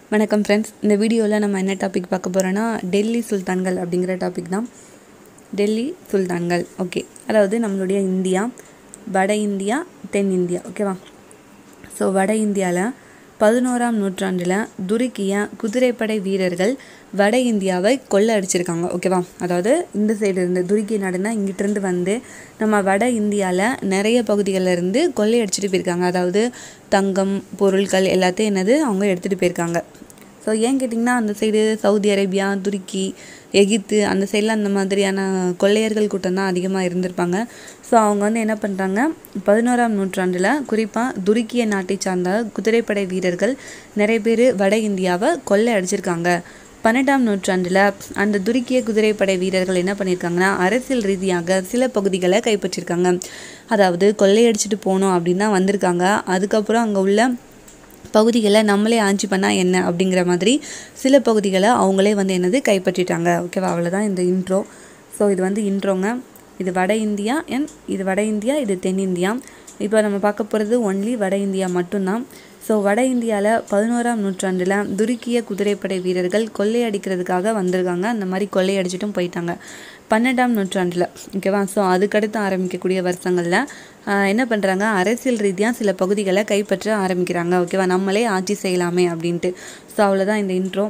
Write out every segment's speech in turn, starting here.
வணக்கம் ஃப்ரெண்ட்ஸ் இந்த வீடியோவில் நம்ம என்ன டாபிக் பார்க்க போகிறோன்னா டெல்லி சுல்தான்கள் அப்படிங்கிற டாபிக் தான் டெல்லி சுல்தான்கள் ஓகே அதாவது நம்மளுடைய இந்தியா வட இந்தியா தென் இந்தியா ஓகேவா ஸோ வட இந்தியாவில் பதினோராம் நூற்றாண்டில் துருக்கிய குதிரைப்படை வீரர்கள் வட இந்தியாவை கொள்ளை அடிச்சிருக்காங்க ஓகேவா அதாவது இந்த சைடு இருந்து துருக்கி நாடுனா இங்கிட்டிருந்து வந்து நம்ம வட இந்தியாவில் நிறைய பகுதிகளில் இருந்து கொள்ளை அடிச்சிட்டு போயிருக்காங்க அதாவது தங்கம் பொருட்கள் எல்லாத்தையும் என்னது அவங்க எடுத்துகிட்டு போயிருக்காங்க ஸோ ஏன் கேட்டிங்கன்னா அந்த சைடு சவுதி அரேபியா துருக்கி எகிப்து அந்த சைடில் அந்த மாதிரியான கொள்ளையர்கள் கூட்டம் தான் அதிகமாக இருந்திருப்பாங்க ஸோ அவங்க வந்து என்ன பண்ணுறாங்க பதினோராம் நூற்றாண்டில் குறிப்பாக துருக்கிய நாட்டை சார்ந்த குதிரைப்படை வீரர்கள் நிறைய பேர் வட இந்தியாவை கொள்ளை அடிச்சிருக்காங்க பன்னெண்டாம் நூற்றாண்டில் அந்த துருக்கிய குதிரைப்படை வீரர்கள் என்ன பண்ணியிருக்காங்கன்னா அரசியல் ரீதியாக சில பகுதிகளை கைப்பற்றியிருக்காங்க அதாவது கொள்ளையடிச்சிட்டு போகணும் அப்படின்னு தான் வந்திருக்காங்க அதுக்கப்புறம் அங்கே உள்ள பகுதிகளை நம்மளே ஆட்சி பண்ணால் என்ன அப்படிங்கிற மாதிரி சில பகுதிகளை அவங்களே வந்து என்னது கைப்பற்றிட்டாங்க ஓகேவா அவ்வளோதான் இந்த இன்ட்ரோ ஸோ இது வந்து இன்ட்ரோங்க இது வட இந்தியா அண்ட் இது வட இந்தியா இது தென்னிந்தியா இப்போ நம்ம பார்க்க போகிறது ஒன்லி வட இந்தியா மட்டும்தான் ஸோ வட இந்தியாவில் பதினோராம் நூற்றாண்டில் துருக்கிய குதிரைப்படை வீரர்கள் கொள்ளையடிக்கிறதுக்காக வந்திருக்காங்க அந்த மாதிரி கொள்ளையடிச்சிட்டும் போயிட்டாங்க பன்னெண்டாம் நூற்றாண்டில் ஓகேவா ஸோ அதுக்கடுத்து ஆரம்பிக்கக்கூடிய வருஷங்களில் என்ன பண்ணுறாங்க அரசியல் ரீதியாக சில பகுதிகளை கைப்பற்ற ஆரம்பிக்கிறாங்க ஓகேவா நம்மளே ஆட்சி செய்யலாமே அப்படின்ட்டு ஸோ அவ்வளோதான் இந்த இன்ட்ரோ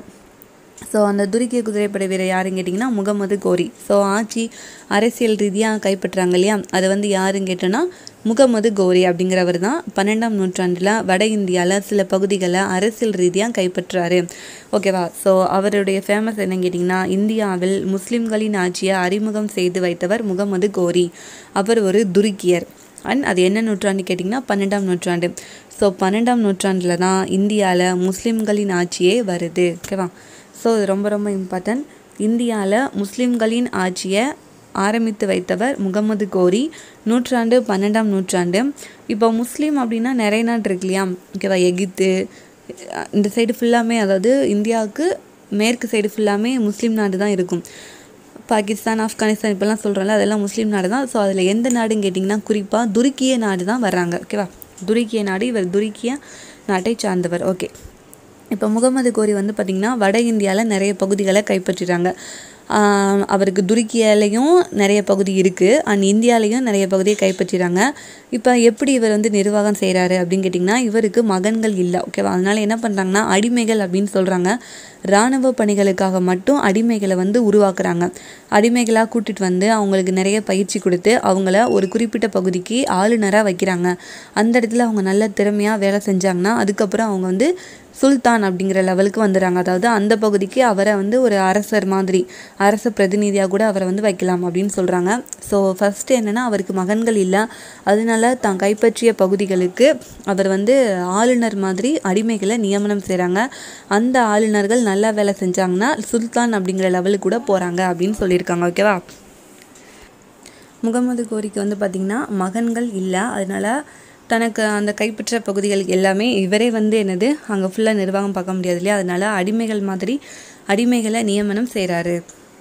ஸோ அந்த துருக்கிய குதிரைப்படை வீரர் யாருன்னு கேட்டிங்கன்னா முகமது கோரி ஸோ ஆட்சி அரசியல் ரீதியாக கைப்பற்றாங்க இல்லையா அது வந்து யாருன்னு கேட்டோன்னா முகமது கோரி அப்படிங்கிறவர் தான் பன்னெண்டாம் நூற்றாண்டில் வட இந்தியாவில் சில பகுதிகளை அரசியல் ரீதியாக கைப்பற்றாரு ஓகேவா ஸோ அவருடைய ஃபேமஸ் என்னன்னு கேட்டிங்கன்னா இந்தியாவில் முஸ்லிம்களின் ஆட்சியை அறிமுகம் செய்து வைத்தவர் முகமது கோரி அவர் ஒரு துருக்கியர் அண்ட் அது என்ன நூற்றாண்டு கேட்டிங்கன்னா பன்னெண்டாம் நூற்றாண்டு ஸோ பன்னெண்டாம் நூற்றாண்டில் தான் இந்தியாவில் முஸ்லிம்களின் ஆட்சியே வருது ஓகேவா ஸோ இது ரொம்ப ரொம்ப இம்பார்ட்டன்ட் இந்தியாவில் முஸ்லிம்களின் ஆட்சியை ஆரம்பித்து வைத்தவர் முகமது கோரி நூற்றாண்டு பன்னெண்டாம் நூற்றாண்டு இப்போ முஸ்லீம் அப்படின்னா நிறைய நாடு இருக்கு இல்லையா ஓகேவா எகிப்து இந்த சைடு ஃபுல்லாமே அதாவது இந்தியாவுக்கு மேற்கு சைடு ஃபுல்லாமே முஸ்லீம் நாடு தான் இருக்கும் பாகிஸ்தான் ஆப்கானிஸ்தான் இப்போல்லாம் சொல்கிறோம்ல அதெல்லாம் முஸ்லீம் நாடு தான் ஸோ அதில் எந்த நாடுன்னு கேட்டிங்கன்னா குறிப்பாக துருக்கிய நாடு தான் வர்றாங்க ஓகேவா துருக்கிய நாடு இவர் துருக்கிய நாட்டை சார்ந்தவர் ஓகே இப்போ முகமது கோரி வந்து பார்த்திங்கன்னா வட இந்தியாவில் நிறைய பகுதிகளை கைப்பற்றிட்டாங்க அவருக்கு துருக்கியாலையும் நிறைய பகுதி இருக்குது அண்ட் இந்தியாலையும் நிறைய பகுதியை கைப்பற்றிறாங்க இப்போ எப்படி இவர் வந்து நிர்வாகம் செய்கிறாரு அப்படின்னு கேட்டிங்கன்னா இவருக்கு மகன்கள் இல்லை ஓகேவா அதனால் என்ன பண்ணுறாங்கன்னா அடிமைகள் அப்படின்னு சொல்கிறாங்க இராணுவ பணிகளுக்காக மட்டும் அடிமைகளை வந்து உருவாக்குறாங்க அடிமைகளாக கூட்டிகிட்டு வந்து அவங்களுக்கு நிறைய பயிற்சி கொடுத்து அவங்கள ஒரு குறிப்பிட்ட பகுதிக்கு ஆளுநராக வைக்கிறாங்க அந்த இடத்துல அவங்க நல்ல திறமையாக வேலை செஞ்சாங்கன்னா அதுக்கப்புறம் அவங்க வந்து சுல்தான் அப்படிங்கிற லெவலுக்கு வந்துடுறாங்க அதாவது அந்த பகுதிக்கு அவரை வந்து ஒரு அரசர் மாதிரி அரச பிரதிநிதியாக கூட அவரை வந்து வைக்கலாம் அப்படின்னு சொல்கிறாங்க ஸோ ஃபஸ்ட்டு என்னென்னா அவருக்கு மகன்கள் இல்லை அதனால தான் கைப்பற்றிய பகுதிகளுக்கு அவர் வந்து ஆளுநர் மாதிரி அடிமைகளை நியமனம் செய்கிறாங்க அந்த ஆளுநர்கள் நல்லா வேலை செஞ்சாங்கன்னா சுல்தான் அப்படிங்கிற லெவலுக்கு கூட போகிறாங்க அப்படின்னு சொல்லியிருக்காங்க ஓகேவா முகமது கோரிக்கு வந்து பார்த்திங்கன்னா மகன்கள் இல்லை அதனால் தனக்கு அந்த கைப்பற்ற பகுதிகளுக்கு எல்லாமே இவரே வந்து என்னது அங்கே ஃபுல்லாக நிர்வாகம் பார்க்க முடியாது இல்லையா அதனால் அடிமைகள் மாதிரி அடிமைகளை நியமனம் செய்கிறாரு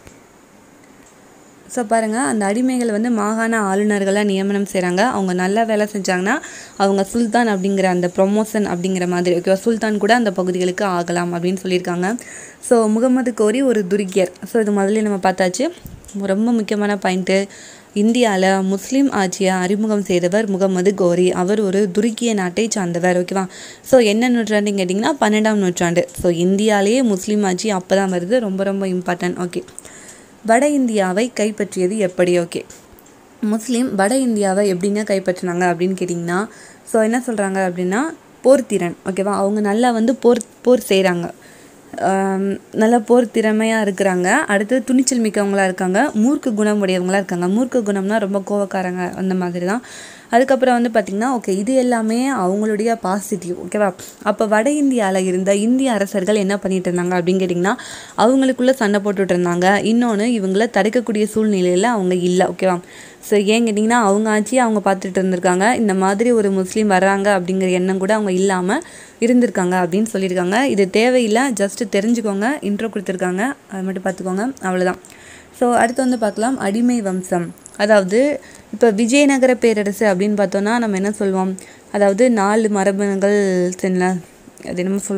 ஸோ பாருங்கள் அந்த அடிமைகள் வந்து மாகாண ஆளுநர்களாக நியமனம் செய்கிறாங்க அவங்க நல்லா வேலை செஞ்சாங்கன்னா அவங்க சுல்தான் அப்படிங்கிற அந்த ப்ரொமோஷன் அப்படிங்கிற மாதிரி ஓகேவா சுல்தான் கூட அந்த பகுதிகளுக்கு ஆகலாம் அப்படின்னு சொல்லியிருக்காங்க ஸோ முகமது கோரி ஒரு துருக்கியர் ஸோ இது முதல்ல நம்ம பார்த்தாச்சு ரொம்ப முக்கியமான பாயிண்ட்டு இந்தியாவில் முஸ்லீம் ஆட்சியை அறிமுகம் செய்தவர் முகமது கோரி அவர் ஒரு துருக்கிய நாட்டை சார்ந்தவர் ஓகேவா ஸோ என்ன நூற்றாண்டுன்னு கேட்டிங்கன்னா பன்னெண்டாம் நூற்றாண்டு ஸோ இந்தியாவிலேயே முஸ்லீம் ஆட்சி அப்போ தான் வருது ரொம்ப ரொம்ப இம்பார்ட்டன்ட் ஓகே வட இந்தியாவை கைப்பற்றியது எப்படி ஓகே முஸ்லீம் வட இந்தியாவை எப்படிங்க கைப்பற்றினாங்க அப்படின்னு கேட்டிங்கன்னா ஸோ என்ன சொல்கிறாங்க அப்படின்னா போர்த்திறன் ஓகேவா அவங்க நல்லா வந்து போர் போர் செய்கிறாங்க நல்ல போர் திறமையாக இருக்கிறாங்க அடுத்து துணிச்சல் மிக்கவங்களாக இருக்காங்க மூர்க்க குணம் உடையவங்களாக இருக்காங்க மூர்க்க குணம்னா ரொம்ப கோவக்காரங்க அந்த மாதிரி தான் அதுக்கப்புறம் வந்து பார்த்திங்கன்னா ஓகே இது எல்லாமே அவங்களுடைய பாசிட்டிவ் ஓகேவா அப்போ வட இந்தியாவில் இருந்த இந்திய அரசர்கள் என்ன பண்ணிட்டு இருந்தாங்க அப்படின்னு கேட்டிங்கன்னா அவங்களுக்குள்ளே சண்டை போட்டுட்டு இருந்தாங்க இன்னொன்று இவங்கள தடுக்கக்கூடிய சூழ்நிலையில் அவங்க இல்லை ஓகேவா ஸோ ஏன் கேட்டிங்கன்னா அவங்க ஆட்சியை அவங்க பார்த்துட்டு இருந்திருக்காங்க இந்த மாதிரி ஒரு முஸ்லீம் வர்றாங்க அப்படிங்கிற எண்ணம் கூட அவங்க இல்லாமல் இருந்திருக்காங்க அப்படின்னு சொல்லியிருக்காங்க இது தேவையில்லை ஜஸ்ட்டு தெரிஞ்சுக்கோங்க இன்ட்ரோ கொடுத்துருக்காங்க அது மட்டும் பார்த்துக்கோங்க அவ்வளோதான் ஸோ அடுத்து வந்து பார்க்கலாம் அடிமை வம்சம் அதாவது இப்போ விஜயநகர பேரரசு அப்படின்னு பார்த்தோன்னா நம்ம என்ன சொல்லுவோம் அதாவது நாலு மரபணுகள் சரிங்களா அது என்னமோ சொல்லுவோம்ல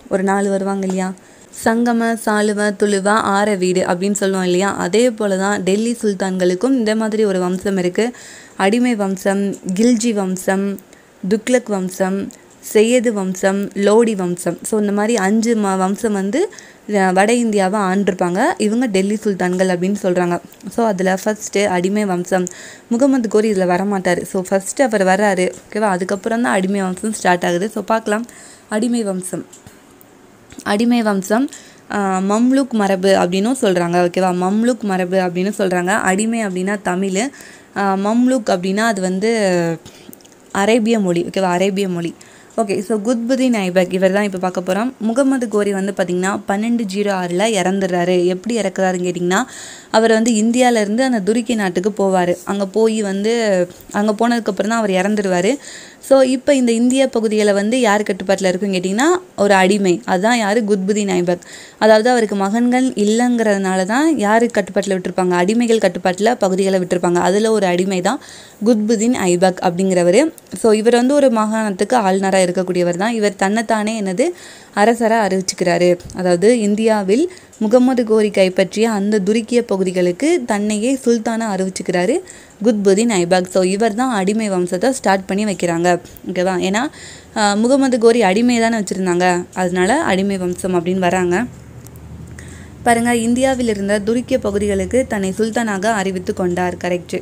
ஒரு நாலு வருவாங்க இல்லையா சங்கம சாலுவ துளுவ ஆர வீடு அப்படின்னு சொல்லுவோம் இல்லையா அதே போல தான் டெல்லி சுல்தான்களுக்கும் இந்த மாதிரி ஒரு வம்சம் இருக்குது அடிமை வம்சம் கில்ஜி வம்சம் துக்ளக் வம்சம் செய்யது வம்சம் லோடி வம்சம் ஸோ இந்த மாதிரி அஞ்சு ம வம்சம் வந்து அஹ், வட இந்தியாவை ஆண்டிருப்பாங்க இவங்க டெல்லி சுல்தான்கள் அப்படின்னு சொல்கிறாங்க ஸோ அதில் ஃபஸ்ட்டு அடிமை வம்சம் முகமது கோரி இதில் வரமாட்டார் ஸோ ஃபஸ்ட்டு அவர் வர்றாரு ஓகேவா அதுக்கப்புறம் தான் அடிமை வம்சம் ஸ்டார்ட் ஆகுது ஸோ பார்க்கலாம் அடிமை வம்சம் அடிமை வம்சம் ஆஹ், மம்லுக் மரபு அப்படின்னும் சொல்கிறாங்க ஓகேவா மம்லுக் மரபு அப்படின்னு சொல்கிறாங்க அடிமை அப்படின்னா தமிழ் ஆஹ், மம்லுக் அப்படின்னா அது வந்து அரேபிய மொழி ஓகேவா அரேபிய மொழி ஓகே ஸோ குத்புதீன் ஐபக் இவர் தான் இப்போ பார்க்க போகிறோம் முகமது கோரி வந்து பார்த்திங்கன்னா பன்னெண்டு ஜீரோ ஆறில் இறந்துடுறாரு எப்படி இறக்குறாருன்னு கேட்டிங்கன்னா அவர் வந்து இந்தியாவிலேருந்து அந்த துருக்கி நாட்டுக்கு போவார் அங்கே போய் வந்து அங்கே போனதுக்கப்புறம் தான் அவர் இறந்துருவார் ஸோ இப்போ இந்த இந்திய பகுதிகளை வந்து யார் கட்டுப்பாட்டில் இருக்குன்னு கேட்டிங்கன்னா ஒரு அடிமை அதுதான் யார் குத்புதீன் ஐபக் அதாவது அவருக்கு மகன்கள் இல்லைங்கிறதுனால தான் யார் கட்டுப்பாட்டில் விட்டுருப்பாங்க அடிமைகள் கட்டுப்பாட்டில் பகுதிகளை விட்டுருப்பாங்க அதில் ஒரு அடிமை தான் குத்புதீன் ஐபக் அப்படிங்கிறவர் ஸோ இவர் வந்து ஒரு மாகாணத்துக்கு ஆளுநராக இருக்கக்கூடியவர் தான் இவர் தன்னைத்தானே என்னது அரசராக அறிவிச்சுக்கிறாரு அதாவது இந்தியாவில் முகமது கோரி கைப்பற்றிய அந்த துருக்கிய பகுதிகளுக்கு தன்னையே சுல்தானா அறிவிச்சுக்கிறாரு குத்புதீன் ஐபாக் ஸோ இவர் தான் அடிமை வம்சத்தை ஸ்டார்ட் பண்ணி வைக்கிறாங்க ஓகேவா ஏன்னா ஆஹ், முகமது கோரி அடிமை தானே வச்சுருந்தாங்க அதனால அடிமை வம்சம் அப்படின்னு வராங்க பாருங்க இந்தியாவில் இருந்த துருக்கிய பகுதிகளுக்கு தன்னை சுல்தானாக அறிவித்து கொண்டார் கரெக்ட்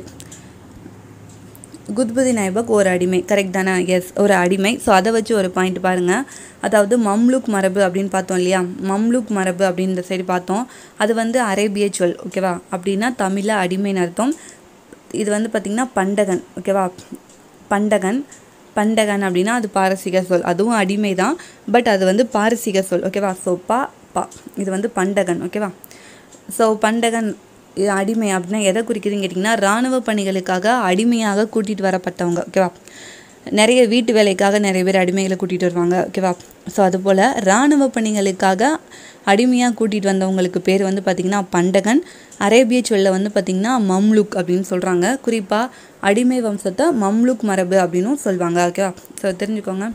குத்புதீன் ஐபக் ஒரு அடிமை கரெக்ட் தானே எஸ் ஒரு அடிமை ஸோ அதை வச்சு ஒரு பாயிண்ட் பாருங்கள் அதாவது மம்லுக் மரபு அப்படின்னு பார்த்தோம் இல்லையா மம்லுக் மரபு அப்படின்னு இந்த சைடு பார்த்தோம் அது வந்து அரேபிய சொல் ஓகேவா அப்படின்னா தமிழில் அடிமைன்னு அர்த்தம் இது வந்து பார்த்திங்கன்னா பண்டகன் ஓகேவா பண்டகன் பண்டகன் அப்படின்னா அது பாரசீக சொல் அதுவும் அடிமை தான் பட் அது வந்து பாரசீக சொல் ஓகேவா ஸோ பா பா இது வந்து பண்டகன் ஓகேவா ஸோ பண்டகன் இது அடிமை அப்படின்னா எதை குறிக்குதுன்னு கேட்டிங்கன்னா இராணுவ பணிகளுக்காக அடிமையாக கூட்டிகிட்டு வரப்பட்டவங்க ஓகேவா நிறைய வீட்டு வேலைக்காக நிறைய பேர் அடிமைகளை கூட்டிகிட்டு வருவாங்க ஓகேவா ஸோ அதுபோல் இராணுவ பணிகளுக்காக அடிமையாக கூட்டிகிட்டு வந்தவங்களுக்கு பேர் வந்து பார்த்திங்கன்னா பண்டகன் அரேபிய சொல்ல வந்து பார்த்திங்கன்னா மம்லுக் அப்படின்னு சொல்கிறாங்க குறிப்பாக அடிமை வம்சத்தை மம்லுக் மரபு அப்படின்னும் சொல்லுவாங்க ஓகேவா ஸோ தெரிஞ்சுக்கோங்க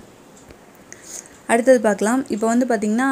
அடுத்தது பார்க்கலாம் இப்போ வந்து பார்த்திங்கன்னா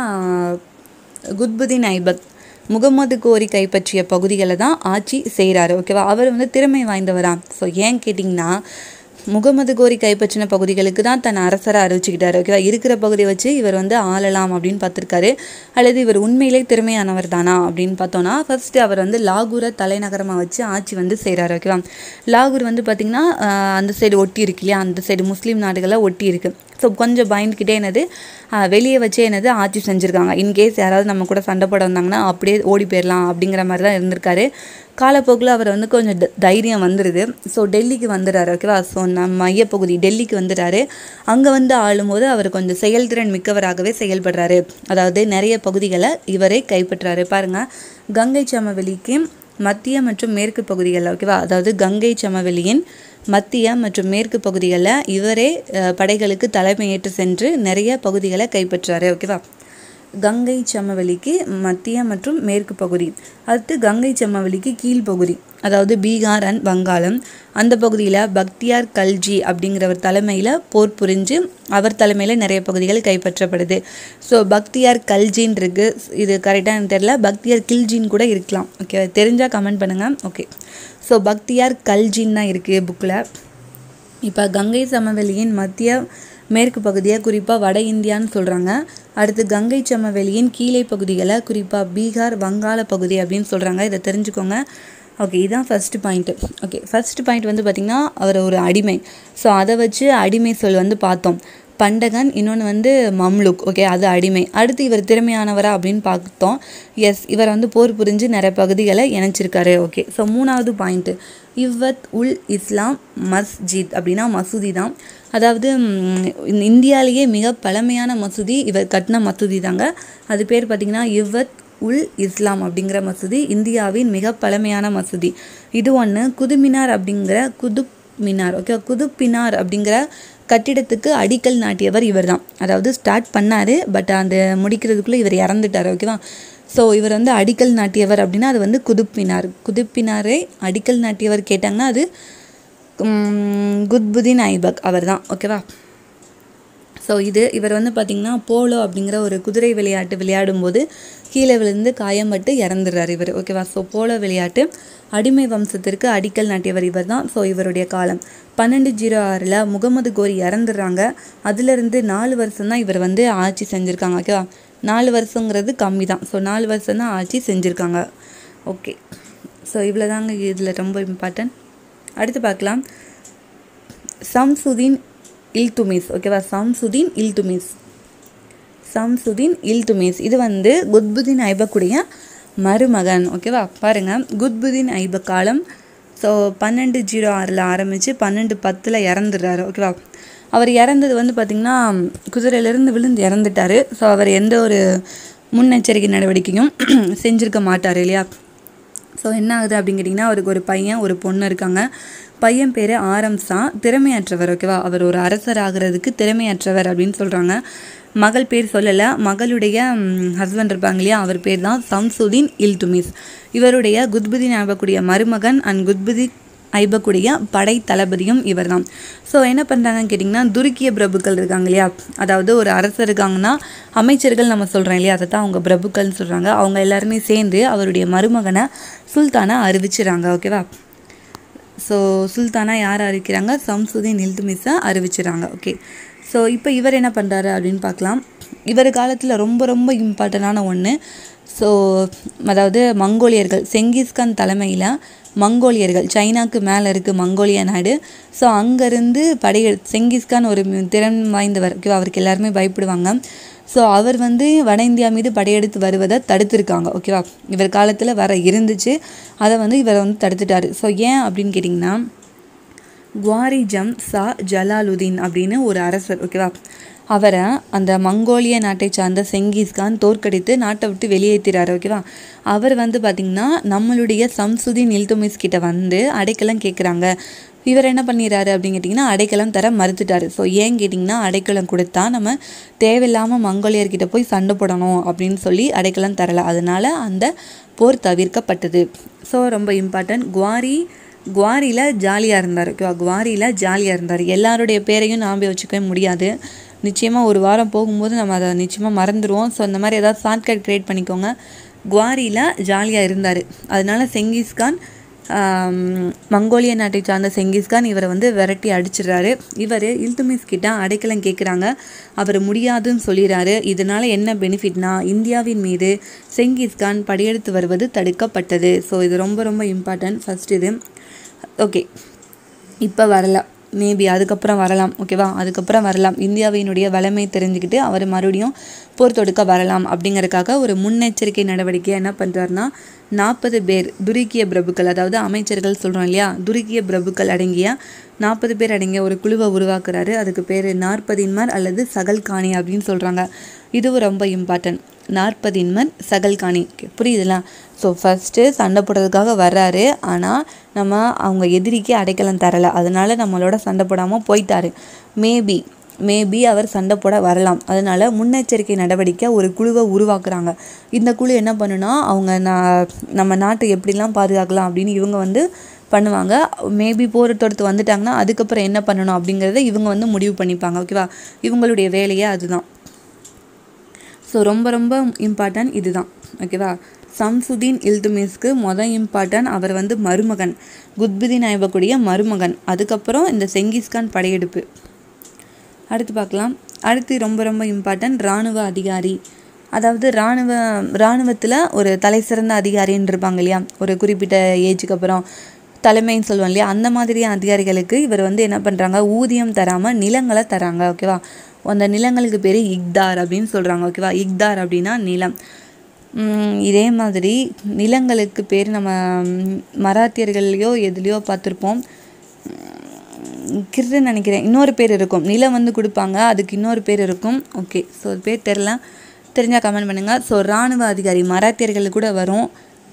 குத்புதீன் ஐபக் முகமது கோரி கைப்பற்றிய பகுதிகளை தான் ஆட்சி செய்கிறாரு ஓகேவா அவர் வந்து திறமை வாய்ந்தவரா ஸோ ஏன் கேட்டிங்கன்னா முகமது கோரி கைப்பற்றின பகுதிகளுக்கு தான் தன் அரசராக அறிவிச்சுக்கிட்டாரு ஓகேவா இருக்கிற பகுதியை வச்சு இவர் வந்து ஆளலாம் அப்படின்னு பார்த்துருக்காரு அல்லது இவர் உண்மையிலே திறமையானவர் தானா அப்படின்னு பார்த்தோன்னா ஃபர்ஸ்ட் அவர் வந்து லாகூரை தலைநகரமாக வச்சு ஆட்சி வந்து செய்கிறாரு ஓகேவா லாகூர் வந்து பார்த்திங்கன்னா ஆஹ், அந்த சைடு ஒட்டி இருக்கு இல்லையா அந்த சைடு முஸ்லீம் நாடுகளை ஒட்டி இருக்கு ஸோ கொஞ்சம் பயந்துக்கிட்டே என்னது ஆஹ், வெளியே வச்சே என்னது ஆட்சி செஞ்சுருக்காங்க இன்கேஸ் யாராவது நம்ம கூட சண்டை போட வந்தாங்கன்னா அப்படியே ஓடி போயிடலாம் அப்படிங்கிற மாதிரி தான் இருந்திருக்காரு காலப்போக்கில் அவர் வந்து கொஞ்சம் த- தைரியம் வந்துடுது ஸோ டெல்லிக்கு வந்துடுறாரு ஓகேவா ஸோ நம்ம மையப்பகுதி டெல்லிக்கு வந்துடுறாரு அங்கே வந்து ஆளும்போது அவர் கொஞ்சம் செயல்திறன் மிக்கவராகவே செயல்படுறாரு அதாவது நிறைய பகுதிகளை இவரே கைப்பற்றாரு பாருங்க கங்கை சமவெளிக்கு மத்திய மற்றும் மேற்கு பகுதிகளில் ஓகேவா அதாவது கங்கை சமவெளியின் மத்திய மற்றும் மேற்கு பகுதிகளில் இவரே அஹ், படைகளுக்கு தலைமையேற்று சென்று நிறைய பகுதிகளை கைப்பற்றாரு ஓகேவா கங்கை சமவெளிக்கு மத்திய மற்றும் மேற்கு பகுதி அடுத்து கங்கை சமவெளிக்கு கீழ்ப்பகுதி அதாவது பீகார் அண்ட் வங்காளம் அந்த பகுதியில் பக்தியார் கல்ஜி அப்படிங்கிறவர் தலைமையில் போர் புரிஞ்சு அவர் தலைமையில் நிறைய பகுதிகள் கைப்பற்றப்படுது ஸோ பக்தியார் கல்ஜின்னு இருக்கு இது கரெக்டாக எனக்கு தெரியல பக்தியார் கில்ஜின்னு கூட இருக்கலாம் ஓகே தெரிஞ்சால் கமெண்ட் பண்ணுங்கள் ஓகே ஸோ பக்தியார் கல்ஜின்னு தான் இருக்குது புக்கில் இப்போ கங்கை சமவெளியின் மத்திய மேற்கு பகுதியை குறிப்பாக வட இந்தியான்னு சொல்கிறாங்க அடுத்து கங்கை சமவெளியின் கீழே பகுதிகளை குறிப்பாக பீகார் வங்காள பகுதி அப்படின்னு சொல்கிறாங்க இதை தெரிஞ்சுக்கோங்க ஓகே இதான் first point okay first point வந்து பார்த்திங்கன்னா அவர் ஒரு அடிமை ஸோ அதை வச்சு அடிமை சொல் வந்து பார்த்தோம் பண்டகன் இன்னொன்று வந்து மம்லுக் ஓகே அது அடிமை அடுத்து இவர் திறமையானவரா அப்படின்னு பார்த்தோம் எஸ் இவர் வந்து போர் புரிஞ்சு நிறைய பகுதிகளை இணைச்சிருக்காரு ஓகே ஸோ மூணாவது பாயிண்ட்டு இவ்வத் உல் இஸ்லாம் மஸ்ஜித் அப்படின்னா மசூதி தான் அதாவது ம், இந்த இந்தியாவிலேயே மிக பழமையான மசூதி இவர் கட்டின மசூதி தாங்க அது பேர் பார்த்திங்கன்னா இவ்வத் உல் இஸ்லாம் அப்படிங்கிற மசூதி இந்தியாவின் மிக பழமையான மசூதி இது ஒன்று குதுமினார் அப்படிங்கிற குதுப் மினார் ஓகே குதுப் மினார் அப்படிங்கிற கட்டிடத்துக்கு அடிக்கல் நாட்டியவர் இவர் தான் அதாவது ஸ்டார்ட் பண்ணார் பட் அந்த முடிக்கிறதுக்குள்ளே இவர் இறந்துட்டார் ஓகேவா ஸோ இவர் வந்து அடிக்கல் நாட்டியவர் அப்படின்னா அது வந்து குதுப்பினார் குதுப்பினாரை அடிக்கல் நாட்டியவர் கேட்டாங்கன்னா அது உம், குத்புதீன் ஐபக் அவர் தான் ஓகேவா ஸோ இது இவர் வந்து பார்த்திங்கன்னா போலோ அப்படிங்கிற ஒரு குதிரை விளையாட்டு விளையாடும்போது கீழே விழுந்து காயம்பட்டு இறந்துடுறார் இவர் ஓகேவா ஸோ போலோ விளையாட்டு அடிமை வம்சத்திற்கு அடிக்கல் நாட்டியவர் இவர் தான் ஸோ இவருடைய காலம் பன்னெண்டு ஜீரோ ஆறில் முகமது கோரி இறந்துடுறாங்க அதுலேருந்து நாலு வருஷம் தான் இவர் வந்து ஆட்சி செஞ்சுருக்காங்க ஓகேவா நாலு வருஷங்கிறது கம்மி தான் ஸோ நாலு வருஷம் தான் ஆட்சி செஞ்சுருக்காங்க ஓகே ஸோ இவ்வளோ தாங்க இதில் ரொம்ப இம்பார்ட்டன்ட் அடுத்து பார்க்கலாம் சம்சுதீன் இல்துமிஸ் ஓகேவா சம்சுதீன் இல்துமிஸ் சம்சுதீன் இல்துமிஸ் இது வந்து குத்புதீன் ஐபக்குடைய மருமகன் ஓகேவா பாருங்கள் குத்புதீன் ஐபக் காலம் ஸோ பன்னெண்டு ஜீரோ ஆறில் ஆரம்பித்து பன்னெண்டு பத்தில் இறந்துடுறாரு ஓகேவா அவர் இறந்தது வந்து பார்த்திங்கன்னா குதிரையிலேருந்து விழுந்து இறந்துட்டார் ஸோ அவர் எந்த ஒரு முன்னெச்சரிக்கை நடவடிக்கையும் செஞ்சுருக்க மாட்டார் இல்லையா ஸோ என்ன ஆகுது அப்படின்னு கேட்டிங்கன்னா அவருக்கு ஒரு பையன் ஒரு பொண்ணு இருக்காங்க பையன் பேர் ஆரம்சா திறமையற்றவர் ஓகேவா அவர் ஒரு அரசர் ஆகிறதுக்கு திறமையற்றவர் அப்படின்னு சொல்கிறாங்க மகள் பேர் சொல்லலை மகளுடைய ஹஸ்பண்ட் இருப்பாங்க இல்லையா அவர் பேர் தான் சம்சுதீன் இல்துமிஸ் இவருடைய குத்புதீன் ஐபக்குடைய மருமகன் அண்ட் குத்புதி ஐபக்குடைய படை தளபதியும் இவர் தான் ஸோ என்ன பண்ணுறாங்கன்னு கேட்டிங்கன்னா துருக்கிய பிரபுக்கள் இருக்காங்க இல்லையா அதாவது ஒரு அரசர் இருக்காங்கன்னா அமைச்சர்கள் நம்ம சொல்கிறோம் இல்லையா அதை தான் அவங்க பிரபுக்கள்னு சொல்கிறாங்க அவங்க எல்லாருமே சேர்ந்து அவருடைய மருமகனை சுல்தானை அறிவிச்சிடுறாங்க ஓகேவா ஸோ சுல்தானா யார் அறிவிக்கிறாங்க சம்சுதீன் இல்துமிஸை அறிவிச்சிடுறாங்க ஓகே ஸோ இப்போ இவர் என்ன பண்ணுறாரு அப்படின்னு பார்க்கலாம் இவர் காலத்தில் ரொம்ப ரொம்ப இம்பார்ட்டண்டான ஒன்று ஸோ அதாவது மங்கோலியர்கள் செங்கிஸ்கான் தலைமையில் மங்கோலியர்கள் சைனாக்கு மேலே இருக்குது மங்கோலியா நாடு ஸோ அங்கேருந்து படைய செங்கிஸ்கான் ஒரு மி- திறன் வாய்ந்தவர் ஓகேவா அவருக்கு எல்லாருமே பயப்படுவாங்க ஸோ அவர் வந்து வட இந்தியா மீது படையெடுத்து வருவதை தடுத்திருக்காங்க ஓகேவா இவர் காலத்தில் வர இருந்துச்சு அதை வந்து இவர் வந்து தடுத்துட்டாரு ஸோ ஏன் அப்படின்னு கேட்டிங்கன்னா குவாரிஜம் சா ஜலாலுதீன் அப்படின்னு ஒரு அரசர் ஓகேவா அவரை அந்த மங்கோலிய நாட்டை சார்ந்த செங்கிஸ்கான் தோற்கடித்து நாட்டை விட்டு வெளியேற்றிறாரு ஓகேவா அவர் வந்து பார்த்திங்கன்னா நம்மளுடைய சம்சுதீன் இல்துமிஸ் கிட்ட வந்து அடைக்கலம் கேட்குறாங்க இவர் என்ன பண்ணிடுறாரு அப்படின்னு கேட்டிங்கன்னா அடைக்கலம் தர மறுத்துட்டாரு ஸோ ஏன் கேட்டிங்கன்னா அடைக்கலம் கொடுத்தா நம்ம தேவையில்லாமல் மங்கோலியர்கிட்ட போய் சண்டை போடணும் அப்படின்னு சொல்லி அடைக்கலம் தரலை அதனால அந்த போர் தவிர்க்கப்பட்டது ஸோ ரொம்ப இம்பார்ட்டன்ட் குவாரி குவாரியில் ஜாலியாக இருந்தார் ஓகேவா குவாரியில் ஜாலியாக இருந்தார் எல்லாருடைய பேரையும் ஞாபகம் வச்சுக்கவே முடியாது நிச்சயமாக ஒரு வாரம் போகும்போது நம்ம அதை நிச்சயமாக மறந்துடுவோம் ஸோ அந்த மாதிரி ஏதாவது ஷார்ட்கட் க்ரியேட் பண்ணிக்கோங்க குவாரியில் ஜாலியாக இருந்தார் அதனால செங்கிஸ்கான் ஆம், மங்கோலிய நாட்டை சார்ந்த செங்கிஸ்கான் இவரை வந்து விரட்டி அடிச்சிடுறாரு இவர் இல்துமிஸ் கிட்ட அடைக்கலம் கேட்குறாங்க அவர் முடியாதுன்னு சொல்லிடுறாரு இதனால என்ன பெனிஃபிட்னா இந்தியாவின் மீது செங்கிஸ்கான் படையெடுத்து வருவது தடுக்கப்பட்டது ஸோ இது ரொம்ப ரொம்ப இம்பார்ட்டன்ட் ஃபர்ஸ்ட் இது ஓகே இப்போ வரல மேபி அதுக்கப்புறம் வரலாம் ஓகேவா அதுக்கப்புறம் வரலாம் இந்தியாவினுடைய வளமை தெரிஞ்சுக்கிட்டு அவர் மறுபடியும் போர் தொடுக்க வரலாம் அப்படிங்கறதுக்காக ஒரு முன்னெச்சரிக்கை நடவடிக்கையாக என்ன பண்ணுறாருனா நாற்பது பேர் துருக்கிய பிரபுக்கள் அதாவது அமைச்சர்கள் சொல்கிறோம் இல்லையா துருக்கிய பிரபுக்கள் அடங்கிய நாற்பது பேர் அடங்கிய ஒரு குழுவை உருவாக்குறாரு அதுக்கு பேர் நாற்பதின்மர் அல்லது சகல்காணி அப்படின்னு சொல்கிறாங்க இதுவும் ரொம்ப இம்பார்ட்டன்ட் நாற்பதின்மர் சகல்காணி Okay, புரியுதுல ஸோ ஃபஸ்ட்டு சண்டை போடுறதுக்காக வர்றாரு ஆனால் நம்ம அவங்க எதிரிக்கு அடைக்கலம் தரலை அதனால நம்மளோட சண்டை போடாமல் போயிட்டாரு மேபி மேபி அவர் சண்டை போட வரலாம் அதனால முன்னெச்சரிக்கை நடவடிக்கை ஒரு குழுவை உருவாக்குறாங்க இந்த குழு என்ன பண்ணுனா அவங்க நான் நம்ம நாட்டை எப்படிலாம் பாதுகாக்கலாம் அப்படின்னு இவங்க வந்து பண்ணுவாங்க மேபி போர் தொடுத்து வந்துட்டாங்கன்னா அதுக்கப்புறம் என்ன பண்ணணும் அப்படிங்கிறத இவங்க வந்து முடிவு பண்ணிப்பாங்க ஓகேவா இவங்களுடைய வேலையே அதுதான் ஸோ ரொம்ப ரொம்ப இம்பார்ட்டன்ட் இதுதான் ஓகேவா சம்சுதீன் இல்துமிஸ்க்கு மொதல் இம்பார்ட்டன்ட் அவர் வந்து மருமகன் குத்புதீன் ஐபக்குடைய மருமகன் அதுக்கப்புறம் இந்த செங்கிஸ்கான் படையெடுப்பு அடுத்து பார்க்கலாம் அடுத்து ரொம்ப ரொம்ப இம்பார்ட்டன்ட் இராணுவ அதிகாரி அதாவது இராணுவ இராணுவத்தில் ஒரு தலை சிறந்த அதிகாரின்னு இருப்பாங்க இல்லையா ஒரு குறிப்பிட்ட ஏஜுக்கு அப்புறம் தலைமைன்னு சொல்லுவோம் இல்லையா அந்த மாதிரி அதிகாரிகளுக்கு இவர் வந்து என்ன பண்ணுறாங்க ஊதியம் தராமல் நிலங்களை தராங்க ஓகேவா அந்த நிலங்களுக்கு பேர் இக்தார் அப்படின்னு சொல்கிறாங்க ஓகேவா இக்தார் அப்படின்னா நிலம் உம், இதே மாதிரி நிலங்களுக்கு பேர் நம்ம ம், மராத்தியர்கள்லையோ எதுலேயோ பார்த்துருப்போம் கிருன்னு நினைக்கிறேன் இன்னொரு பேர் இருக்கும் நிலம் வந்து கொடுப்பாங்க அதுக்கு இன்னொரு பேர் இருக்கும் ஓகே ஸோ அது பேர் தெரில தெரிஞ்சால் கமெண்ட் பண்ணுங்கள் ஸோ இராணுவ அதிகாரி மராத்தியர்கள் கூட வரும்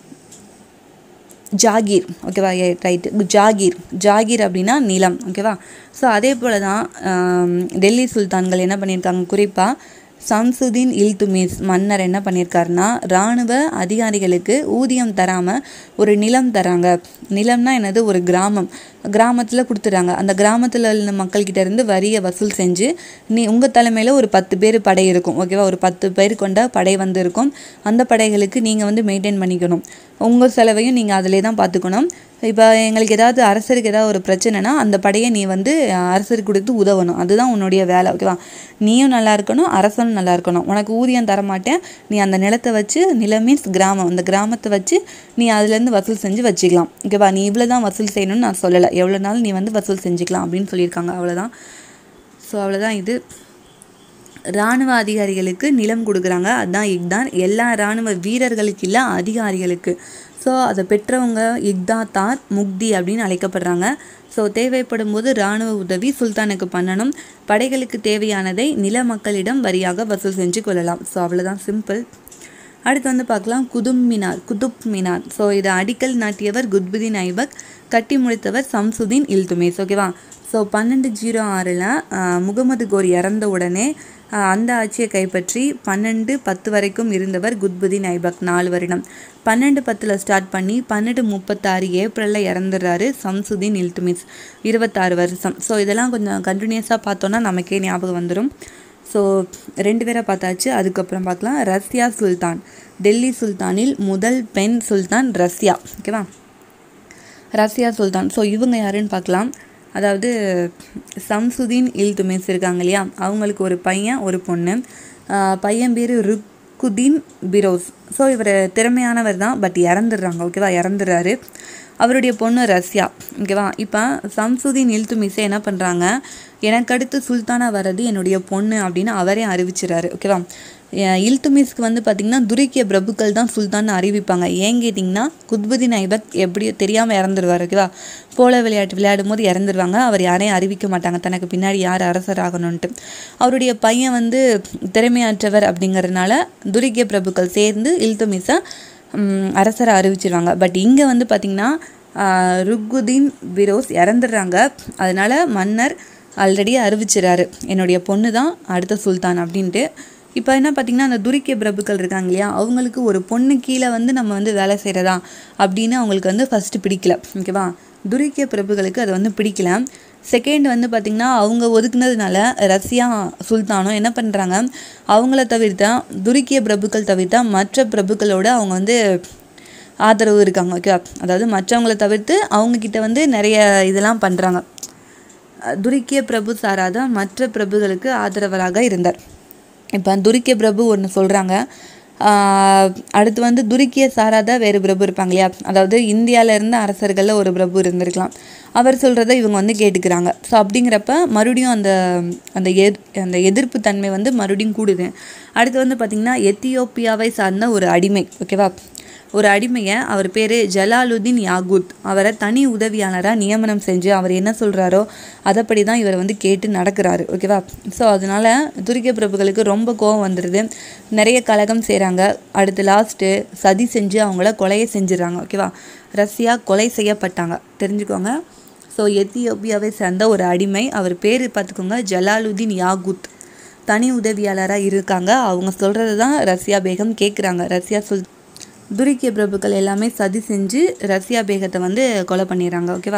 ஜாகீர் ஓகேவா ரைட்டு ஜாகீர் ஜாகீர் அப்படின்னா நிலம் ஓகேவா ஸோ அதே போல் தான் ஆம், டெல்லி சுல்தான்கள் என்ன பண்ணியிருக்காங்க குறிப்பாக சம்சுதீன் இல்துமிஸ் மன்னர் என்ன பண்ணியிருக்காருன்னா இராணுவ அதிகாரிகளுக்கு ஊதியம் தராமல் ஒரு நிலம் தராங்க நிலம்னா என்னது ஒரு கிராமம் கிராமத்தில் கொடுத்துட்றாங்க அந்த கிராமத்தில் உள்ள மக்கள்கிட்ட இருந்து வரியை வசூல் செஞ்சு நீ உங்கள் தலைமையில் ஒரு பத்து பேர் படை இருக்கும் ஓகேவா ஒரு பத்து பேர் கொண்ட படை வந்து இருக்கும் அந்த படைகளுக்கு நீங்கள் வந்து மெயின்டைன் பண்ணிக்கணும் உங்கள் செலவையும் நீங்கள் அதிலே தான் பார்த்துக்கணும் இப்போ எங்களுக்கு ஏதாவது அரசருக்கு ஏதாவது ஒரு பிரச்சனைனா அந்த படையை நீ வந்து அரசருக்கு கொடுத்து உதவணும் அதுதான் உன்னுடைய வேலை ஓகேவா நீயும் நல்லா இருக்கணும் அரசனும் நல்லா இருக்கணும் உனக்கு ஊதியம் தர மாட்டேன் நீ அந்த நிலத்தை வச்சு நிலம் மீன்ஸ் கிராமம் அந்த கிராமத்தை வச்சு நீ அதுலேருந்து வசூல் செஞ்சு வச்சுக்கலாம் ஓகேவா நீ இவ்வளோ தான் வசூல் செய்யணும்னு நான் சொல்லலை எவ்வளோ நாள் நீ வந்து வசூல் செஞ்சுக்கலாம் அப்படின்னு சொல்லியிருக்காங்க அவ்வளோதான் ஸோ அவ்வளோதான் இது இராணுவ அதிகாரிகளுக்கு நிலம் கொடுக்குறாங்க அதுதான் இக்தான் எல்லா இராணுவ வீரர்களுக்கு இல்லை அதிகாரிகளுக்கு ஸோ அதை பெற்றவங்க இக்தா தார் முக்தி அப்படின்னு அழைக்கப்படுறாங்க ஸோ தேவைப்படும் போது இராணுவ உதவி சுல்தானுக்கு பண்ணணும் படைகளுக்கு தேவையானதை நில மக்களிடம் வரியாக வசூல் செஞ்சு கொள்ளலாம் ஸோ அவ்வளோதான் சிம்பிள் அடுத்து வந்து பார்க்கலாம் குதுப் மினார் குதுப் மினார் ஸோ இதை அடிக்கல் நாட்டியவர் குத்புதீன் ஐபக் கட்டி முடித்தவர் சம்சுதீன் இல்துமேஸ் ஓகேவா ஸோ பன்னெண்டு ஜீரோ ஆறில் முகமது கோர் இறந்த உடனே ஆஹ், அந்த ஆட்சியை கைப்பற்றி பன்னெண்டு பத்து வரைக்கும் இருந்தவர் குத்புதீன் ஐபக் நாலு வருடம் பன்னெண்டு பத்தில் ஸ்டார்ட் பண்ணி பன்னெண்டு முப்பத்தாறு ஏப்ரலில் இறந்துடுறாரு சம்சுதீன் இல்துமிஸ் இருபத்தாறு வருஷம் ஸோ இதெல்லாம் கொஞ்சம் கண்டினியூஸாக பார்த்தோன்னா நமக்கே ஞாபகம் வந்துடும் ஸோ ரெண்டு பேரை பார்த்தாச்சு அதுக்கப்புறம் பார்க்கலாம் ரஷ்யா சுல்தான் டெல்லி சுல்தானில் முதல் பெண் சுல்தான் ரஷ்யா ஓகேவா ரஷ்யா சுல்தான் ஸோ இவங்க யாருன்னு பார்க்கலாம் அதாவது சம்சுதீன் இல்துமிஸ் இருக்காங்க இல்லையா அவங்களுக்கு ஒரு பையன் ஒரு பொண்ணு ஆஹ் பையன் பேர் ருக்குதீன் பிரோஸ் ஸோ இவர் திறமையானவர் தான் பட் இறந்துடுறாங்க ஓகேவா இறந்துடுறாரு அவருடைய பொண்ணு ரஷ்யா ஓகேவா இப்போ சம்சுதீன் இல்துமிஸை என்ன பண்ணுறாங்க எனக்கு அடுத்து சுல்தானா வர்றது என்னுடைய பொண்ணு அப்படின்னு அவரே அறிவிச்சிறாரு ஓகேவா அஹ் இல்துமிஸ்க்கு வந்து பார்த்திங்கன்னா துருக்கிய பிரபுக்கள் தான் சுல்தான் அறிவிப்பாங்க ஏன் கேட்டிங்கன்னா குத்புதீன் ஐபக் எப்படியோ தெரியாமல் இறந்துருவார் ஓகேவா போல விளையாட்டு விளையாடும் போது இறந்துருவாங்க அவர் யாரையும் அறிவிக்க மாட்டாங்க தனக்கு பின்னாடி யார் அரசர் ஆகணும்ன்ட்டு அவருடைய பையன் வந்து திறமையாற்றவர் அப்படிங்கறதுனால துருக்கிய பிரபுக்கள் சேர்ந்து இல்துமிஸை ம், அரசரை அறிவிச்சிருவாங்க பட் இங்கே வந்து பார்த்திங்கன்னா ருக்குதீன் பிரோஸ் இறந்துடுறாங்க அதனால மன்னர் ஆல்ரெடி அறிவிச்சிறாரு என்னுடைய பொண்ணு தான் அடுத்த சுல்தான் அப்படின்ட்டு இப்போ என்ன பார்த்திங்கன்னா அந்த துருக்கிய பிரபுக்கள் இருக்காங்க இல்லையா அவங்களுக்கு ஒரு பொண்ணு கீழே வந்து நம்ம வந்து வேலை செய்கிறதா அப்படின்னு அவங்களுக்கு வந்து ஃபஸ்ட்டு பிடிக்கல ஓகேவா துருக்கிய பிரபுகளுக்கு அது வந்து பிடிக்கல செகண்ட் வந்து பார்த்திங்கன்னா அவங்க ஒதுக்குனதுனால ரஷ்யா சுல்தானும் என்ன பண்ணுறாங்க அவங்கள தவிர்த்தா துருக்கிய பிரபுக்கள் தவிர்த்தா மற்ற பிரபுக்களோட அவங்க வந்து ஆதரவு இருக்காங்க ஓகேவா அதாவது மற்றவங்கள தவிர்த்து அவங்கக்கிட்ட வந்து நிறைய இதெல்லாம் பண்ணுறாங்க துருக்கிய பிரபு சாராத மற்ற பிரபுகளுக்கு ஆதரவராக இருந்தார் இப்போ துருக்கிய பிரபு ஒன்று சொல்கிறாங்க அடுத்து வந்து துருக்கிய சாராத வேறு பிரபு இருப்பாங்க இல்லையா அதாவது இந்தியாவில் இருந்த அரசர்களில் ஒரு பிரபு இருந்திருக்கலாம் அவர் சொல்கிறத இவங்க வந்து கேட்டுக்கிறாங்க ஸோ அப்படிங்கிறப்ப மறுபடியும் அந்த அந்த எத் அந்த எதிர்ப்பு தன்மை வந்து மறுபடியும் கூடுது அடுத்து வந்து பார்த்திங்கன்னா எத்தியோப்பியாவை சார்ந்த ஒரு அடிமை ஓகேவா ஒரு அடிமையை அவர் பேர் ஜலாலுதீன் யாகூத் அவரை தனி உதவியாளராக நியமனம் செஞ்சு அவர் என்ன சொல்கிறாரோ அதைப்படி தான் இவர் வந்து கேட்டு நடக்கிறாரு ஓகேவா ஸோ அதனால துருக்கிய பிரபுகளுக்கு ரொம்ப கோபம் வந்துடுது நிறைய கலகம் செய்கிறாங்க அடுத்து லாஸ்ட்டு சதி செஞ்சு அவங்கள கொலையை செஞ்சிடறாங்க ஓகேவா ரஷ்யா கொலை செய்யப்பட்டாங்க தெரிஞ்சுக்கோங்க ஸோ எத்தியோப்பியாவை சேர்ந்த ஒரு அடிமை அவர் பேர் பார்த்துக்கோங்க ஜலாலுதீன் யாகூத் தனி உதவியாளராக இருக்காங்க அவங்க சொல்கிறது தான் ரஷ்யா பேகம் கேட்குறாங்க ரஷ்யா சொல் துருக்கிய பிரபுக்கள் எல்லாமே சதி செஞ்சு ரஷ்யா பேகத்தை வந்து கொலை பண்ணிடுறாங்க ஓகேவா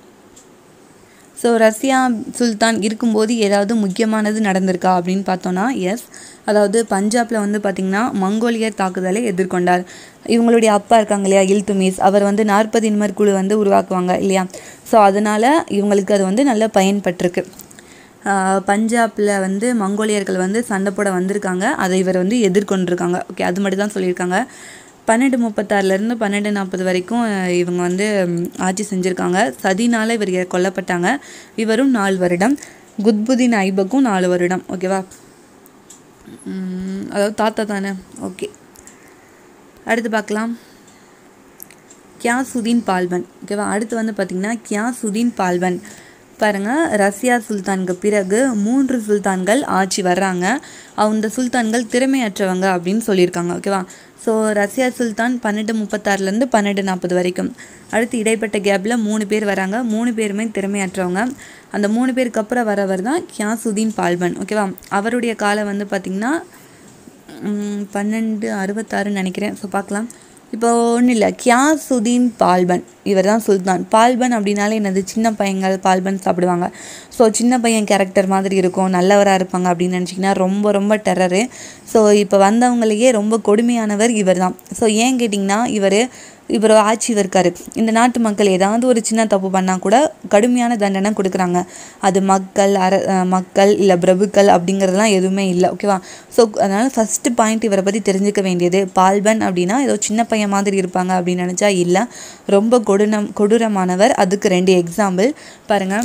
ஸோ ரஷ்யா சுல்தான் இருக்கும்போது ஏதாவது முக்கியமானது நடந்திருக்கா அப்படின்னு பார்த்தோன்னா எஸ் அதாவது பஞ்சாபில் வந்து பார்த்திங்கன்னா மங்கோலியர் தாக்குதலை எதிர்கொண்டார் இவங்களுடைய அப்பா இருக்காங்க இல்லையா இல்துமிஸ் அவர் வந்து நாற்பது இன்மர் குழு வந்து உருவாக்குவாங்க இல்லையா ஸோ அதனால் இவங்களுக்கு அது வந்து நல்ல பயன்பட்டிருக்கு பஞ்சாபில் வந்து மங்கோலியர்கள் வந்து சண்டை போட வந்திருக்காங்க அதை இவர் வந்து எதிர்கொண்டிருக்காங்க ஓகே அது மட்டும் தான் சொல்லியிருக்காங்க பன்னெண்டு முப்பத்தாறுலேருந்து பன்னெண்டு நாற்பது வரைக்கும் அஹ், இவங்க வந்து ம், ஆட்சி செஞ்சுருக்காங்க சதினால் இவர் இ- கொல்லப்பட்டாங்க இவரும் நாலு வருடம் குத்புதீன் ஐபக்கும் நாலு வருடம் ஓகேவா ம், அதாவது தாத்தா தானே ஓகே அடுத்து பார்க்கலாம் கியாசுதீன் பால்பன் ஓகேவா அடுத்து வந்து பார்த்திங்கன்னா கியாசுதீன் பால்பன் பாருங்கள் ரஷ்யா சுல்தானுக்கு பிறகு மூன்று சுல்தான்கள் ஆட்சி வர்றாங்க அந்த சுல்தான்கள் திறமையற்றவங்க அப்படின்னு சொல்லியிருக்காங்க ஓகேவா ஸோ ரஷ்யா சுல்தான் பன்னெண்டு முப்பத்தாறுலேருந்து பன்னெண்டு நாற்பது வரைக்கும் அடுத்து இடைப்பட்ட கேப்பில் மூணு பேர் வராங்க மூணு பேருமே திறமையற்றவங்க அந்த மூணு பேருக்கு அப்புறம் வரவர் தான் கியாசுதீன் பால்பன் ஓகேவா அவருடைய காலம் வந்து பார்த்திங்கன்னா ம், பன்னெண்டு அறுபத்தாறுன்னு நினைக்கிறேன் ஸோ பார்க்கலாம் இப்போ ஒன்றும் இல்லை கியாசுதீன் பால்பன் இவர் தான் சுல்தான் பால்பன் அப்படின்னாலே என்னது சின்ன பையங்கள் பால்பன் சாப்பிடுவாங்க ஸோ சின்ன பையன் கேரக்டர் மாதிரி இருக்கும் நல்லவராக இருப்பாங்க அப்படின்னு நினச்சிங்கன்னா ரொம்ப ரொம்ப டெரரு ஸோ இப்போ வந்தவங்களையே ரொம்ப கொடுமையானவர் இவர் தான் ஸோ ஏன் கேட்டிங்கன்னா இவர் இவர் ஆட்சி இருக்காரு இந்த நாட்டு மக்கள் ஏதாவது ஒரு சின்ன தப்பு பண்ணால் கூட கடுமையான தண்டனை கொடுக்குறாங்க அது மக்கள் அர அஹ் மக்கள் இல்லை பிரபுக்கள் அப்படிங்கிறதுலாம் எதுவுமே இல்லை ஓகேவா ஸோ அதனால் ஃபஸ்ட்டு பாயிண்ட் இவரை பற்றி தெரிஞ்சுக்க வேண்டியது பால்பன் அப்படின்னா ஏதோ சின்ன பையன் மாதிரி இருப்பாங்க அப்படின்னு நினச்சா இல்லை ரொம்ப கொடூரம் கொடூரமானவர் அதுக்கு ரெண்டு எக்ஸாம்பிள் பாருங்கள்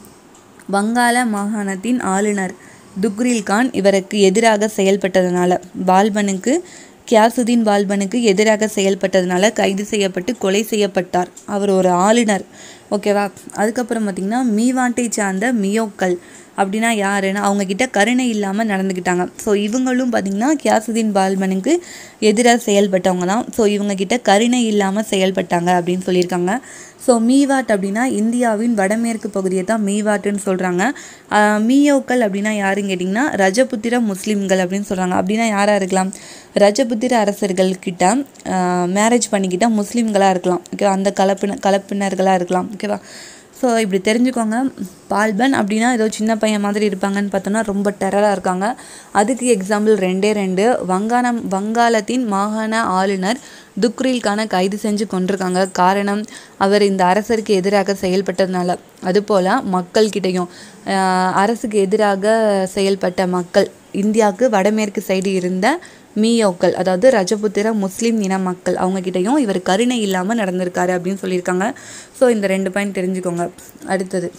வங்காள மாகாணத்தின் ஆளுநர் துக்ரில் கான் இவருக்கு எதிராக செயல்பட்டதனால பால்பனுக்கு கியாசுதீன் பால்பனுக்கு எதிராக செயல்பட்டதனால கைது செய்யப்பட்டு கொலை செய்யப்பட்டார் அவர் ஒரு ஆளுநர் ஓகேவா அதுக்கப்புறம் பார்த்திங்கன்னா மீவாட்டை சார்ந்த மியோக்கள் அப்படின்னா யாருன்னா அவங்க கிட்ட கருணை இல்லாமல் நடந்துக்கிட்டாங்க ஸோ இவங்களும் பார்த்திங்கன்னா கியாசுதீன் பால்பனுக்கு எதிராக செயல்பட்டவங்க தான் ஸோ இவங்க கிட்ட கருணை இல்லாமல் செயல்பட்டாங்க அப்படின்னு சொல்லியிருக்காங்க ஸோ மீவாட் அப்படின்னா இந்தியாவின் வடமேற்கு பகுதியை தான் மீவாட்டுன்னு சொல்கிறாங்க மீயோக்கள் அப்படின்னா யாருன்னு கேட்டிங்கன்னா ரஜபுத்திர முஸ்லீம்கள் அப்படின்னு சொல்கிறாங்க அப்படின்னா யாராக இருக்கலாம் ரஜபுத்திர அரசர்கள் கிட்ட மேரேஜ் பண்ணிக்கிட்ட முஸ்லீம்களாக இருக்கலாம் ஓகேவா அந்த கலப்பின கலப்பினர்களாக இருக்கலாம் ஓகேவா ஸோ இப்படி தெரிஞ்சுக்கோங்க பால்பன் அப்படின்னா ஏதோ சின்ன பையன் மாதிரி இருப்பாங்கன்னு பார்த்தோன்னா ரொம்ப டெரராக இருக்காங்க அதுக்கு எக்ஸாம்பிள் ரெண்டே ரெண்டு வங்காளம் வங்காளத்தின் மாகாண ஆளுநர் துக்ரில்கான கைது செஞ்சு கொண்டிருக்காங்க காரணம் அவர் இந்த அரசருக்கு எதிராக செயல்பட்டதுனால அதுபோல் மக்கள்கிட்டையும் ஆஹ், அரசுக்கு எதிராக செயல்பட்ட மக்கள் இந்தியாவுக்கு வடமேற்கு சைடு இருந்த மீயோக்கள் அதாவது ரஜபுத்திர முஸ்லீம் இன மக்கள் அவங்கக்கிட்டையும் இவர் கருணை இல்லாமல் நடந்திருக்காரு அப்படின்னு சொல்லியிருக்காங்க ஸோ இந்த ரெண்டு பாயிண்ட் தெரிஞ்சுக்கோங்க அடுத்தது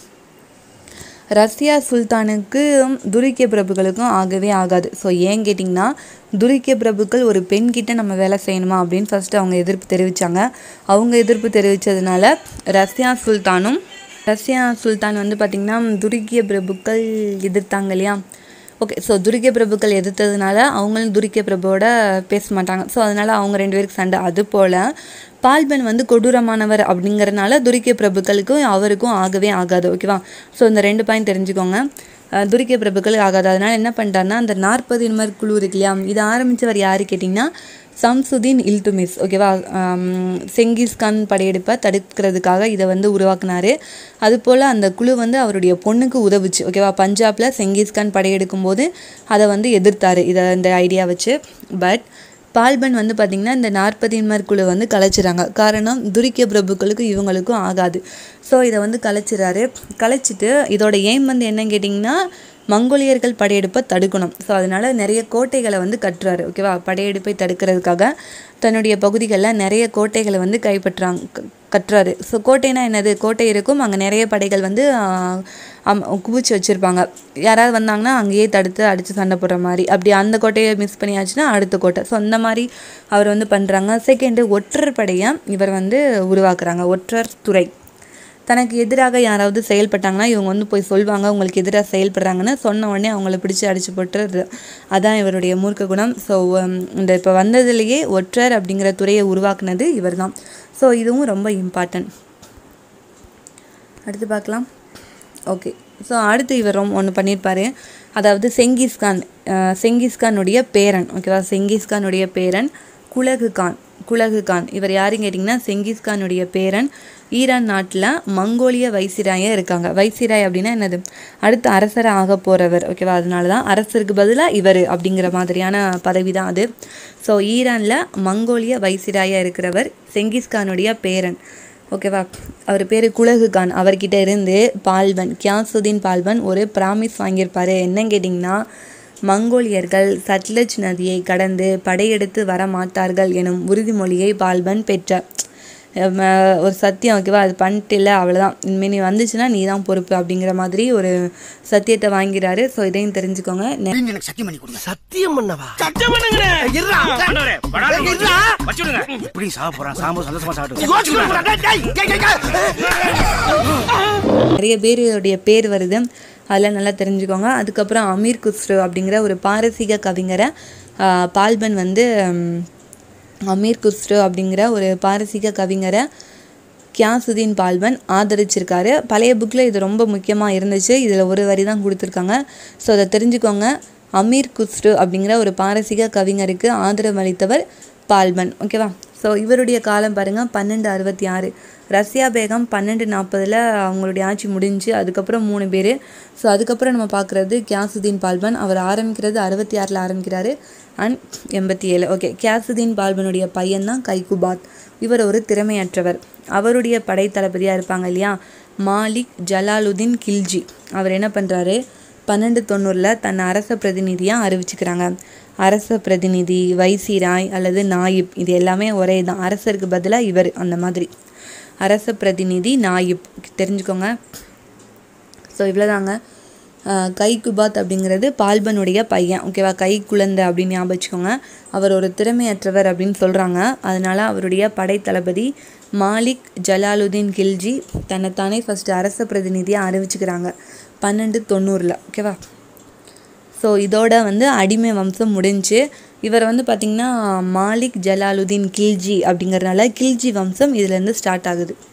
ரஷ்யா சுல்தானுக்கும் துருக்கிய பிரபுக்களுக்கும் ஆகவே ஆகாது ஸோ ஏன் கேட்டிங்கன்னா துருக்கிய பிரபுக்கள் ஒரு பெண்கிட்ட நம்ம வேலை செய்யணுமா அப்படின்னு ஃபஸ்ட்டு அவங்க எதிர்ப்பு தெரிவித்தாங்க அவங்க எதிர்ப்பு தெரிவித்ததுனால ரஷ்யா சுல்தானும் ரஷ்யா சுல்தான் வந்து பார்த்திங்கன்னா துருக்கிய பிரபுக்கள் எதிர்த்தாங்க இல்லையா ஓகே ஸோ துருக்கிய பிரபுக்கள் எதிர்த்ததுனால அவங்களும் துருக்கிய பிரபுவோட பேச மாட்டாங்க ஸோ அதனால் அவங்க ரெண்டு பேருக்கு சண்டை அது போல் பால்பன் வந்து கொடூரமானவர் அப்படிங்கறனால துருக்கிய பிரபுக்களுக்கும் அவருக்கும் ஆகவே ஆகாது ஓகேவா ஸோ இந்த ரெண்டு பாயிண்ட் தெரிஞ்சுக்கோங்க அஹ் துருக்கிய பிரபுக்கள் ஆகாது அதனால் என்ன பண்ணிட்டாருன்னா அந்த நாற்பது மாதிரி குழு இருக்கு இல்லையா இதை ஆரம்பித்தவர் யாரு கேட்டிங்கன்னா சம்சுதீன் இல்துமிஸ் ஓகேவா ஆம், செங்கிஸ்கான் படையெடுப்பை தடுக்கிறதுக்காக இதை வந்து உருவாக்குனாரு அதுபோல் அந்த குழு வந்து அவருடைய பொண்ணுக்கு உதவுச்சு ஓகேவா பஞ்சாபில் செங்கிஸ்கான் படையெடுக்கும் போது அதை வந்து எதிர்த்தாரு இதை இந்த ஐடியா வச்சு பட் பால்பன் வந்து பார்த்திங்கன்னா இந்த நாற்பதின்மர் குழு வந்து கலைச்சிறாங்க காரணம் துருக்கிய பிரபுக்களுக்கும் இவங்களுக்கும் ஆகாது ஸோ இதை வந்து கலைச்சிறாரு கலைச்சிட்டு இதோட எய்ம் வந்து என்னன்னு கேட்டிங்கன்னா மங்கோலியர்கள் படையெடுப்பை தடுக்கணும் ஸோ அதனால் நிறைய கோட்டைகளை வந்து கட்டுறாரு ஓகேவா படையெடுப்பை தடுக்கிறதுக்காக தன்னுடைய பகுதிகளில் நிறைய கோட்டைகளை வந்து கைப்பற்றாங்க க- கட்டுறாரு ஸோ கோட்டைனா என்னது கோட்டை இருக்கும் அங்கே நிறைய படைகள் வந்து ஆஹ், அம் குவிச்சு வச்சுருப்பாங்க யாராவது வந்தாங்கன்னா அங்கேயே தடுத்து அடித்து சண்டை போடுற மாதிரி அப்படி அந்த கோட்டையை மிஸ் பண்ணியாச்சுன்னா அடுத்த கோட்டை ஸோ அந்த மாதிரி அவர் வந்து பண்ணுறாங்க செகண்டு ஒற்றர் படையை இவர் வந்து உருவாக்குறாங்க ஒற்றர் துறை தனக்கு எதிராக யாராவது செயல்பட்டாங்கன்னா இவங்க வந்து போய் சொல்வாங்க உங்களுக்கு எதிராக செயல்படுறாங்கன்னு சொன்ன உடனே அவங்கள பிடிச்சி அடிச்சு போட்டுறது அதான் இவருடைய மூர்க்க குணம் ஸோ இந்த இப்போ வந்ததுலேயே ஒற்றர் அப்படிங்கிற துறையை உருவாக்குனது இவர் தான் ஸோ இதுவும் ரொம்ப இம்பார்ட்டன்ட் அடுத்து பார்க்கலாம் ஓகே ஸோ அடுத்து இவர் ரொம்ப ஒன்று பண்ணியிருப்பாரு அதாவது செங்கிஸ்கான் அஹ், செங்கிஸ்கானுடைய பேரன் ஓகேவா செங்கிஸ்கானுடைய பேரன் குலகு கான் குலகு கான் இவர் யாருன்னு கேட்டிங்கன்னா செங்கிஸ்கானுடைய பேரன் ஈரான் நாட்டில் மங்கோலிய வைசிராயாக இருக்காங்க வைசிராய் அப்படின்னா என்னது அடுத்து அரசராக ஆக போகிறவர் ஓகேவா அதனால தான் அரசருக்கு பதிலாக இவர் அப்படிங்கிற மாதிரியான பதவி தான் அது ஸோ ஈரானில் மங்கோலிய வைசிராயாக இருக்கிறவர் செங்கிஸ்கானுடைய பேரன் ஓகேவா அவர் பேர் குலகு கான் அவர்கிட்ட இருந்து பால்பன் கியாசுதீன் பால்பன் ஒரு ப்ராமிஸ் வாங்கியிருப்பாரு என்னன்னு கேட்டிங்கன்னா மங்கோலியர்கள் சட்லஜ் நதியை கடந்து படையெடுத்து வர மாட்டார்கள் எனும் உறுதிமொழியை பால்பன் பெற்ற ம, ஒரு சத்தியம் ஓகேவா அது பண்ணிட்டு இல்லை அவ்வளோதான் இனிமேல் நீ வந்துச்சுன்னா நீ தான் பொறுப்பு அப்படிங்கிற மாதிரி ஒரு சத்தியத்தை வாங்கிறாரு ஸோ இதையும் தெரிஞ்சுக்கோங்க நெ- நீங்க எனக்கு சத்தியம் பண்ணி கொடுங்க சத்தியம் பண்ணவா சத்தியம் பண்ணுங்க இருடா. ஆண்டவரே, வடாத ஏய், ஒரு இருடா. வச்சுடுங்க எப்படி சாப்பிட்றான் சாம்பார் சந்தோஷமா சாப்பிட்டு நிறைய பேருடைய பேர் வருது அதெல்லாம் நல்லா தெரிஞ்சுக்கோங்க அதுக்கப்புறம் அமீர் குஸ்ரு அப்படிங்கிற ஒரு பாரசீக கவிஞரை ஆஹ், பால்பன் வந்து ம், அமீர் குஸ்ரு அப்படிங்கிற ஒரு பாரசீக கவிஞரை கியாசுதீன் பால்பன் ஆதரிச்சிருக்காரு பழைய புக்கில் இது ரொம்ப முக்கியமாக இருந்துச்சு இதில் ஒரு வரி தான் கொடுத்துருக்காங்க ஸோ அதை தெரிஞ்சுக்கோங்க அமீர் குஸ்ரு அப்படிங்கிற ஒரு பாரசீக கவிஞருக்கு ஆதரவு அளித்தவர் பால்பன் ஓகேவா ஸோ இவருடைய காலம் பாருங்கள் பன்னெண்டு அறுபத்தி ஆறு ரஷ்யா பேகம் பன்னெண்டு நாற்பதில் அவங்களுடைய ஆட்சி முடிஞ்சு அதுக்கப்புறம் மூணு பேர் ஸோ அதுக்கப்புறம் நம்ம பார்க்குறது கியாசுதீன் பால்பன் அவர் ஆரம்பிக்கிறது அறுபத்தி ஆறில் ஆரம்பிக்கிறாரு அண்ட் எண்பத்தி ஏழு ஓகே கியாசுதீன் பால்பனுடைய பையன் தான் கைகுபாத் இவர் ஒரு திறமையற்றவர் அவருடைய படை தளபதியாக இருப்பாங்க இல்லையா மாலிக் ஜலாலுதீன் கில்ஜி அவர் என்ன பண்ணுறாரு பன்னெண்டு தொண்ணூறில் தன் அரச பிரதிநிதியாக அறிவிச்சுக்கிறாங்க அரச பிரதிநிதி வைசிராய் அல்லது நாயிப் இது எல்லாமே ஒரே தான் அரசருக்கு பதிலாக இவர் அந்த மாதிரி அரச பிரதிநிதி நாயிப் தெரிஞ்சுக்கோங்க ஸோ இவ்வளோதாங்க கை குபாத் அப்படிங்கிறது பால்பனுடைய பையன் ஓகேவா கை குழந்தை அப்படின்னு ஞாபகம் வச்சுக்கோங்க அவர் ஒரு திறமையற்றவர் அப்படின்னு சொல்கிறாங்க அதனால் அவருடைய படை தளபதி மாலிக் ஜலாலுதீன் கில்ஜி தன்னைத்தானே ஃபஸ்ட்டு அரச பிரதிநிதியாக அறிவிச்சுக்கிறாங்க பன்னெண்டு தொண்ணூறில் ஓகேவா ஸோ இதோட வந்து அடிமை வம்சம் முடிஞ்சு இவர் வந்து பார்த்திங்கன்னா மாலிக் ஜலாலுதீன் கில்ஜி அப்படிங்கறதுனால கில்ஜி வம்சம் இதுலேருந்து ஸ்டார்ட் ஆகுது